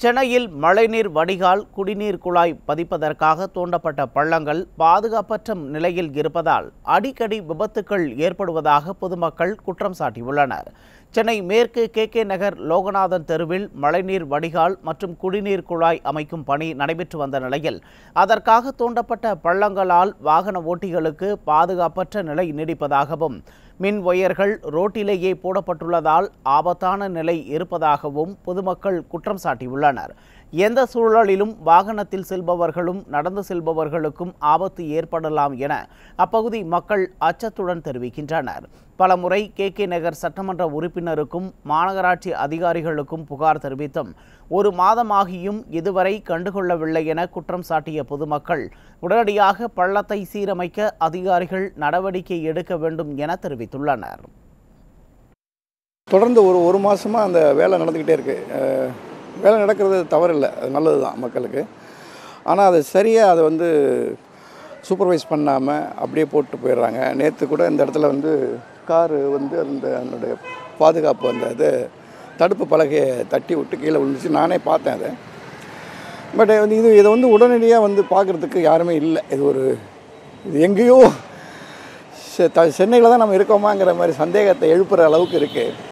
சென்னையில் மழைநீர் வடிகால் குடிநீர் குழாய் பதிப்பதற்காக தோண்டப்பட்ட பள்ளங்கள் பாதுகாப்பற்ற நிலையில் இருப்பதால் அடிக்கடி விபத்துக்கள் ஏற்படுவதாக பொதுமக்கள் குற்றம் சாட்டியுள்ளனர் சென்னை மேற்கு கே கே நகர் லோகநாதன் தெருவில் மழைநீர் வடிகால் மற்றும் குடிநீர் குழாய் அமைக்கும் பணி நடைபெற்று வந்த நிலையில் அதற்காக தோண்டப்பட்ட பள்ளங்களால் வாகன ஓட்டிகளுக்கு பாதுகாப்பற்ற நிலை நீடிப்பதாகவும் மின் ஒயர்கள் ரோட்டிலேயே போடப்பட்டுள்ளதால் ஆபத்தான நிலை இருப்பதாகவும் பொதுமக்கள் குற்றம் சாட்டியுள்ளனர் எந்த சூழலிலும் வாகனத்தில் செல்பவர்களும் நடந்து செல்பவர்களுக்கும் ஆபத்து ஏற்படலாம் என அப்பகுதி மக்கள் அச்சத்துடன் தெரிவிக்கின்றனர் பலமுறை கே கே நகர் சட்டமன்ற உறுப்பினருக்கும் மாநகராட்சி அதிகாரிகளுக்கும் புகார் தெரிவித்தும் ஒரு மாதமாகியும் இதுவரை கண்டுகொள்ளவில்லை என குற்றம் சாட்டிய பொதுமக்கள் உடனடியாக பள்ளத்தை சீரமைக்க அதிகாரிகள் நடவடிக்கை எடுக்க வேண்டும் என தெரிவித்துள்ளனர் தொடர்ந்து ஒரு ஒரு மாதமாக அந்த வேலை நடந்துக்கிட்டே இருக்குது வேலை நடக்கிறது தவறில்லை அது நல்லது தான் மக்களுக்கு ஆனால் அது சரியாக அதை வந்து சூப்பர்வைஸ் பண்ணாமல் அப்படியே போட்டு போயிடுறாங்க நேற்று கூட இந்த இடத்துல வந்து காரு வந்து அந்த அதனுடைய பாதுகாப்பு அந்த இது தடுப்பு பலகையை தட்டி விட்டு கீழே விழுந்துச்சு நானே பார்த்தேன் அதை பட் வந்து இது இதை வந்து உடனடியாக வந்து பார்க்குறதுக்கு யாருமே இல்லை இது ஒரு இது எங்கேயோ செ- த சென்னையில் தான் நம்ம இருக்கோமாங்கிற மாதிரி சந்தேகத்தை எழுப்புகிற அளவுக்கு இருக்குது